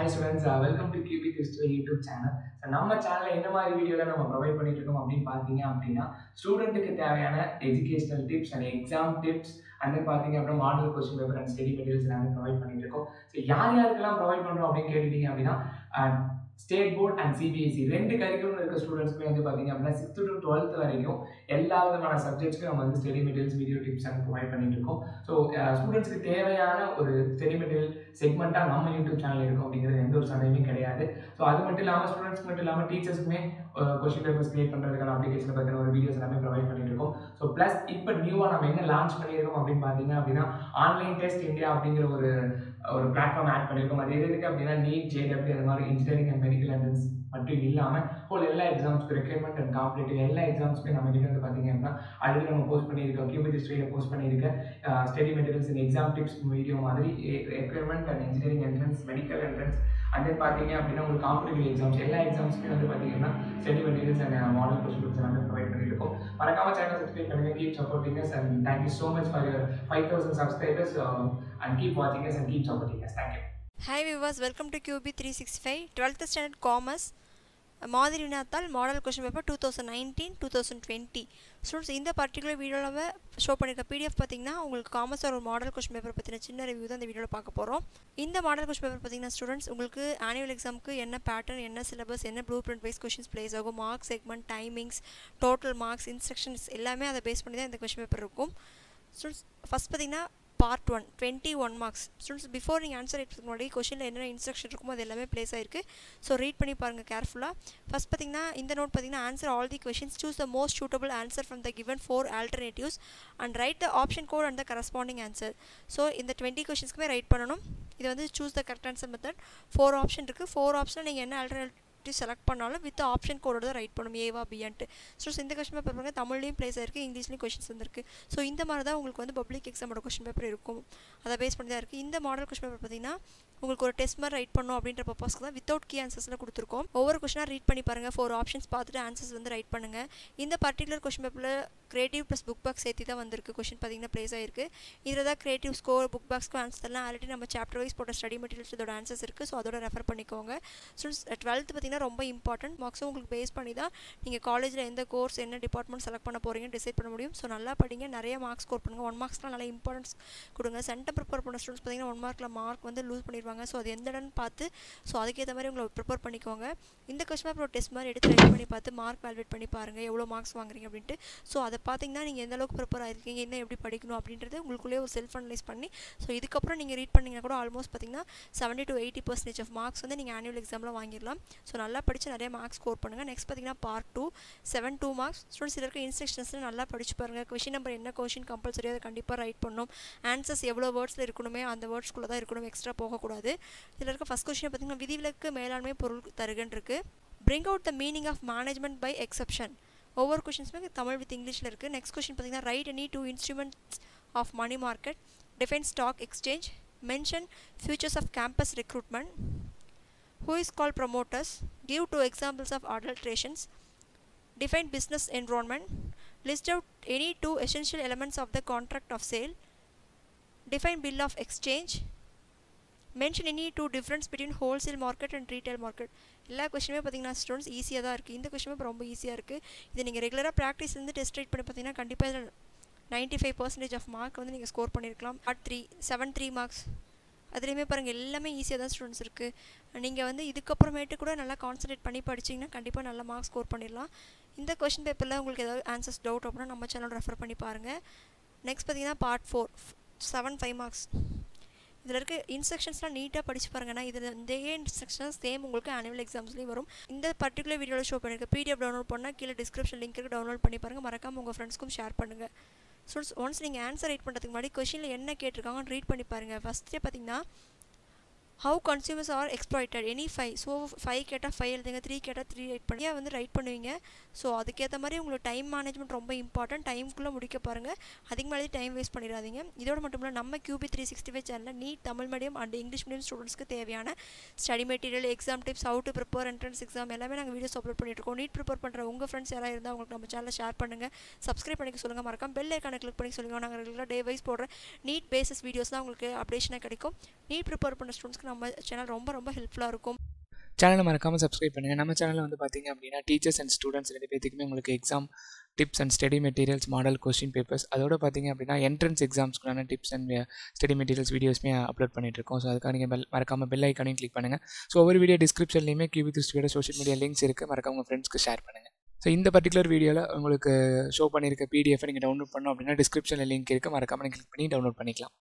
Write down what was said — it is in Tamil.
ஹாய் ஸ்டூடெண்ட்ஸ் வெல்கம் டு கியூபி கிறிஸ்டுவல் யூடியூப் சேனல் ஸோ நம்ம சேனலில் என்ன மாதிரி வீடியோவில் நம்ம ப்ரொவைட் பண்ணிட்டு இருக்கோம் அப்படின்னு பார்த்தீங்க அப்படின்னா ஸ்டூடெண்ட்டுக்கு தேவையான educational tips and exam tips and then பார்த்தீங்க அப்படின்னா model question paper and study materials எல்லாமே ப்ரொவைட் பண்ணிட்டு இருக்கோம் ஸோ யார் யாருக்கெல்லாம் ப்ரொவைட் பண்ணுறோம் அப்படின்னு கேட்டுட்டீங்க அப்படின்னா ஸ்டேட் போர்ட் அண்ட் சிபிஎஸ்சி ரெண்டு கரிக்குலம் இருக்க ஸ்டூடெண்ட்ஸ்க்குமே வந்து பார்த்தீங்க அப்படின்னா சிக்ஸ்த்து டு டுவெல்த் வரைக்கும் எல்லா விதமான சப்ஜெக்ட்ஸ்க்கும் நம்ம வந்து study materials video tips and provide பண்ணிட்டு இருக்கோம் ஸோ ஸ்டூடெண்ட்ஸ்க்கு தேவையான ஒரு ஸ்டடி மெட்டீரியல் செக்மெண்ட்டாக நம்ம யூடியூப் சேனல் இருக்கும் அப்படிங்கிறது எந்த ஒரு சந்தேகமே கிடையாது ஸோ அது மட்டும் இல்லாமல் ஸ்டூடெண்ட்ஸ்க்கு மட்டும் இல்லாமல் டீச்சர்ஸ்க்குமே கொஸ்டின் பேப்பர்ஸ் கிரியேட் பண்ணுறதுக்கான அப்ளிகேஷனை பற்றின ஒரு வீடியோஸ் எல்லாமே ப்ரொவைட் பண்ணிட்டு இருக்கோம் ஸோ ப்ளஸ் இப்போ நியூவாக நம்ம என்ன லான்ச் பண்ணியிருக்கோம் அப்படின்னு பார்த்தீங்க அப்படின்னா ஆன்லைன் டெஸ்ட் இந்தியா அப்படிங்கிற ஒரு ஒரு பிளாட்ஃபார்ம் ஆட் பண்ணியிருக்கோம் அது எதுக்கு அப்படின்னா நீட் ஜேடபிள்யூ அந்த மாதிரி இன்ஜினியரிங் அண்ட் மெடிக்கல் என்ட்ரன்ஸ் மட்டும் இல்லாமல் ஹோல் எல்லா எக்ஸாம்ஸ்க்கு ரெக்யர்மெண்ட் அண்ட் காம்படேட்டிவ் எல்லா எக்ஸாம்ஸ்க்கு நம்ம கிட்ட வந்து பார்த்தீங்க அப்படின்னா ஆல்ரெடி நம்ம போஸ்ட் பண்ணியிருக்கோம் கியூபிட் ஹிஸ்ட்ரியில் போஸ்ட் பண்ணியிருக்க study materials and exam tips video மாதிரி requirement and engineering entrance medical entrance and then பார்த்தீங்க அப்படின்னா உங்களுக்கு காம்படேட்டிவ் எக்ஸாம்ஸ் எல்லா எக்ஸாம்ஸ்க்குமே வந்து பார்த்தீங்கன்னா study materials and model questions எல்லாமே ப்ரொவைட் பண்ணியிருக்கோம் மறக்காம சேனல் சப்ஸ்கிரைப் பண்ணுங்க keep supporting us and thank you so much for your five thousand subscribers and keep வாட்சிங் us and keep supporting us thank you hi விவாஸ் வெல்கம் டு கியூபி three six five twelfth standard commerce மாதிரி வினாத்தால் model question paper two thousand nineteen two thousand twenty students இந்த பர்டிகுலர் வீடியோவில் ஷோ பண்ணியிருக்க பிடிஎஃப் பார்த்தீங்கன்னா உங்களுக்கு காமர்ஸ் ஒரு மாடல் கொஷின் பேப்பர் பற்றின சின்ன ரிவ்யூ தான் இந்த வீடியோவில் பார்க்க போகிறோம் இந்த மாடல் கொஷின் பேப்பர் பார்த்தீங்கன்னா ஸ்டூடெண்ட்ஸ் உங்களுக்கு ஆனுவல் எக்ஸாமுக்கு என்ன பேட்டர்ன் என்ன சிலபஸ் என்ன blue print wise questions place ஆகும் marks segment timings total marks instructions எல்லாமே அதை பேஸ் பண்ணி தான் இந்த கொஷின் பேப்பர் இருக்கும் ஸ்டூடெண்ட்ஸ் ஃபஸ்ட் பார்த்தீங்கன்னா part one twenty one marks students before நீங்கள் ஆன்சர் எடுத்துக்கு முன்னாடி கொஷனில் என்னென்ன இன்ஸ்ட்ரக்ஷன் இருக்குமோ அது எல்லாமே ப்ளேஸ் ஆயிருக்கு ஸோ ரீட் பண்ணி பாருங்கள் கேர்ஃபுல்லாக ஃபஸ்ட் பார்த்தீங்கன்னா இந்த நோட் பார்த்தீங்கன்னா answer all the questions choose the most suitable answer from the given four alternatives and write the option code and the corresponding answer so இந்த டுவெண்ட்டி கொஷின்ஸ்க்குமே ரைட் பண்ணணும் இது வந்து choose the correct answer method four option இருக்குது ஃபோர் ஆப்ஷனில் நீங்கள் என்ன ஆல்டர்னேட்டிவ் செலக்ட் பண்ணாலும் வித் ஆப்ஷன் கோடோட தான் ரைட் பண்ணும் ஏவா பியான்ட்டு ஸோ இந்த கொஸ்டின் பேப்பர் பாருங்கள் தமிழ்லையும் ப்ளேஸ் ஆயிருக்கு இங்கிலீஷ்லையும் கொஷின்ஸ் வந்திருக்கு ஸோ இந்த மாதிரி தான் உங்களுக்கு வந்து பப்ளிக் எக்ஸாமோட கொஸ்டின் பேப்பர் இருக்கும் அதை பேஸ் பண்ணி தான் இருக்குது இந்த மாடல் கொஸ்டின் பேப்பர் பார்த்தீங்கன்னா உங்களுக்கு ஒரு டெஸ்ட் மாதிரி ரைட் பண்ணும் அப்படின்ற பர்பஸ்க்கு தான் வித்தவுட் கீ ஆன்சர்ஸில் கொடுத்துருக்கோம் ஒவ்வொரு கொஷனாக ரீட் பண்ணி பாருங்கள் ஃபோர் ஆப்ஷன்ஸ் பார்த்துட்டு ஆன்சர்ஸ் வந்து ரைட் பண்ணுங்கள் இந்த பர்டிகுலர் கொஸ்டின் பேப்பரில் கிரியேட்டிவ் ப்ளஸ் புக் பாக்ஸ் சேர்த்து தான் வந்திருக்கு கொஷின் பார்த்தீங்கன்னா ப்ளேஸ் ஆயிருக்கு இதில் தான் கிரியேட்டிவ் ஸ்கோர் புக் பாக்ஸ்க்கு ஆன்சர்லாம் ஆல்ரெடி நம்ம சாப்டர் வைஸ் போட்ட ஸ்டடி மெட்டீரியல்ஸ் இதோட ஆன்சர்ஸ் இருக்குது ஸோ அதோட ரெஃபர் பண்ணிக்கோங்க ஸ்டூடெண்ட்ஸ் டுவெல்த் பார்த்தீங்கன்னா ரொம்ப இம்பார்ட்டன்ட் மார்க்ஸும் உங்களுக்கு பேஸ் பண்ணி தான் நீங்கள் காலேஜில் எந்த கோர்ஸ் என்ன டிபார்ட்மெண்ட் செலக்ட் பண்ண போகிறீங்கன்னு டிசைட் பண்ண முடியும் ஸோ நல்லா படிங்க நிறைய மார்க்ஸ் ஸ்கோர் பண்ணுங்கள் ஒன் மார்க்ஸ்லாம் நல்லா இம்பார்ட்டன்ஸ் கொடுங்க சென்டர் ப்ரிப்பேர் பண்ண ஸ்டூடெண்ட்ஸ் பார்த்தீங்கன்னா ஒன் மார்க்கில் மார்க் வந்து லூஸ் பண்ணிடுவாங்க ஸோ அது எந்த இடம்னு பார்த்து ஸோ அதுக்கேற்ற மாதிரி உங்களை ப்ரிப்பேர் பண்ணிக்கோங்க இந்த கொஸ்டின் பேப்பர் டெஸ்ட் மாதிரி எடுத்து ரெடி பண்ணி பார்த்து மார்க் வேல்வேட் பண்ணி பாருங்கள் எவ்வளோ மார்க்ஸ் வாங்குறீங்க அப்படின்ட்டு ஸோ அதை பார்த்தீங்கன்னா நீங்கள் எந்த அளவுக்கு ப்ரிப்பேர் ஆயிருக்கீங்க என்ன எப்படி படிக்கணும் அப்படின்றது உங்களுக்குள்ளே ஒரு செல்ஃப் அனலைஸ் பண்ணி ஸோ இதுக்கப்புறம் நீங்கள் ரீட் பண்ணிங்கன்னா கூட ஆல்மோஸ்ட் பார்த்தீங்கன்னா seventy to eighty percentage of marks வந்து நீங்கள் ஆனுவல் எக்ஸாமில் வாங்கிடலாம் ஸோ நல்லா படித்து நிறைய மார்க்ஸ் ஸ்கோர் பண்ணுங்கள் நெக்ஸ்ட் பார்த்தீங்கன்னா part two seven two marks students இதில் இருக்க இன்ஸ்ட்ரக்ஷன்ஸில் நல்லா படிச்சு பாருங்கள் கொஷின் நம்பர் என்ன கொஷின் கம்பல்சரி அதை கண்டிப்பாக ரைட் பண்ணணும் ஆன்சர்ஸ் எவ்வளோ வேர்ட்ஸில் இருக்கணுமே அந்த வேர்ட்ஸ்குள்ளே தான் இருக்கணும் எக்ஸ்ட்ரா போகக்கூடாது இதில் இருக்க ஃபஸ்ட் கொஷின் பார்த்தீங்கன்னா விதிவிலக்கு மேலாண்மை பொருள் தருகன் இருக்குது bring out the meaning of management by exception ஒவ்வொரு கொஷின்ஸுமே தமிழ் வித் இங்கிலீஷில் இருக்குது நெக்ஸ்ட் கொஷின் பார்த்தீங்கன்னா write any two instruments of money market define stock exchange mention futures of campus recruitment who is called promoters give two examples of adulterations define business environment list out any two essential elements of the contract of sale define bill of exchange mention any two difference between wholesale market and retail market எல்லா கொஷினுமே பார்த்தீங்கன்னா ஸ்டூடெண்ட்ஸ் ஈஸியாக தான் இருக்குது இந்த கொஷினுமே இப்போ ரொம்ப ஈஸியாக இருக்குது இது நீங்கள் ரெகுலராக ப்ராக்டிஸ் வந்து டெஸ்ட் ரைட் பண்ணி பார்த்தீங்கன்னா கண்டிப்பாக இதில் ninety five percentage of mark வந்து நீங்கள் ஸ்கோர் பண்ணியிருக்கலாம் part three seven three marks அதுலேயுமே பாருங்கள் எல்லாமே ஈஸியாக தான் ஸ்டூடெண்ட்ஸ் இருக்குது நீங்கள் வந்து இதுக்கப்புறமேட்டு கூட நல்லா கான்சன்ட்ரேட் பண்ணி படிச்சிங்கன்னா கண்டிப்பாக நல்ல மார்க்ஸ் ஸ்கோர் பண்ணிடலாம் இந்த கொஷின் பேப்பரில் உங்களுக்கு ஏதாவது ஆன்சர்ஸ் டவுட் அப்படின்னா நம்ம சேனல் ரெஃபர் பண்ணி பாருங்கள் நெக்ஸ்ட் பார்த்தீங்கன்னா part four seven five marks இதில் இருக்க இன்ஸ்ட்ரக்ஷன்ஸ்லாம் நீட்டாக படிச்சு பாருங்கன்னா இதில் இந்த இன்ஸ்ட்ரக்ஷன்ஸ் சேம் உங்களுக்கு ஆனுவல் எக்ஸாம்ஸ்லேயும் வரும் இந்த பர்டிகுலர் வீடியோவில் ஷோ பண்ணியிருக்க பிடிஎஃப் டவுன்லோட் பண்ணால் கீழே டிஸ்கிரிப்ஷன் லிங்க் டவுன்லோட் பண்ணி பாருங்கள் மறக்காமல் உங்கள் ஃப்ரெண்ட்ஸ்க்கும் ஷேர் பண்ணுங்கள் ஸ்டூடெண்ட்ஸ் ஒன்ஸ் நீங்கள் ஆன்சர் ரைட் பண்ணுறதுக்கு முன்னாடி கொஷினில் என்ன கேட்டிருக்காங்கன்னு ரீட் பண்ணி பாருங்கள் ஃபஸ்ட்டே பார்த்தீங்கன்னா how consumers are exploited any five so five கேட்டால் ஃபைவ் எழுதுங்க த்ரீ கேட்டால் த்ரீ ரைட் பண்ணி வந்து ரைட் பண்ணுவீங்க ஸோ அதுக்கேற்ற மாதிரி உங்களுக்கு டைம் மேனேஜ்மெண்ட் ரொம்ப இம்பார்ட்டன்ட் டைமுக்குள்ளே முடிக்க பாருங்கள் அதுக்கு மேலே டைம் வேஸ்ட் பண்ணிடாதீங்க இதோட மட்டும் இல்லை நம்ம கியூபி த்ரீ சிக்ஸ்டி ஃபைவ் சேனலில் NEET Tamil medium and English medium ஸ்டூடெண்ட்ஸ்க்கு தேவையான study material exam tips how to prepare entrance exam எல்லாமே நாங்கள் வீடியோஸ் அப்லோட் பண்ணிட்டுருக்கோம் நீட் ப்ரிப்பேர் பண்ணுற உங்கள் ஃப்ரெண்ட்ஸ் யாராவது இருந்தால் உங்களுக்கு நம்ம சேனலில் ஷேர் பண்ணுங்கள் சப்ஸ்கிரைப் பண்ணிக்க சொல்லுங்கள் மறக்காம பெல் ஐக்கானை கிளிக் பண்ணி சொல்லுங்கள் நாங்கள் ரெகுலராக டே வைஸ் போடுற நீட் பேசிஸ் வீடியோஸ் தான் உங்களுக்கு அப்டேஷனாக கிடைக்கும் நீட் ப்ரிப்பேர் பண்ண ஸ்டூடெண்ட்ஸ்க்கு நம்ம சேனல் ரொம்ப ரொம்ப ஹெல்ப்ஃபுல்லாக இருக்கும் சேனலை மறக்காமல் சப்ஸ்கிரைப் பண்ணுங்கள் நம்ம சேனலில் வந்து பார்த்தீங்க அப்படின்னா டீச்சர்ஸ் அண்ட் ஸ்டூடெண்ட்ஸ் ரெண்டு பேத்துக்குமே உங்களுக்கு exam tips and study materials model question papers அதோட பார்த்தீங்க அப்படின்னா என்ட்ரன்ஸ் எக்ஸாம்ஸ்க்குள்ளான டிப்ஸ் அண்ட் ஸ்டடி மெட்டீரியல்ஸ் வீடியோஸ்மே அப்லோட் பண்ணிட்டு இருக்கோம் ஸோ அதுக்காக நீங்கள் பெல் மறக்காமல் பெல் ஐக்கானையும் கிளிக் பண்ணுங்கள் ஸோ ஒவ்வொரு வீடியோ டிஸ்கிரிப்ஷன்லையுமே கியூபி திருஷ்டியோட சோஷியல் மீடியா லிங்க்ஸ் இருக்குது மறக்காம உங்கள் ஃப்ரெண்ட்ஸ்க்கு ஷேர் பண்ணுங்கள் ஸோ இந்த பர்டிகுலர் வீடியோவில் உங்களுக்கு ஷோ பண்ணியிருக்க பிடிஎஃப் நீங்கள் டவுன்லோட் பண்ணோம் அப்படின்னா டிஸ்கிரிப்ஷனில் லிங்க் இருக்குது மறக்காமல் நீங்கள் கிளிக் பண்ணி டவுன்லோட் பண்ணிக்கலாம்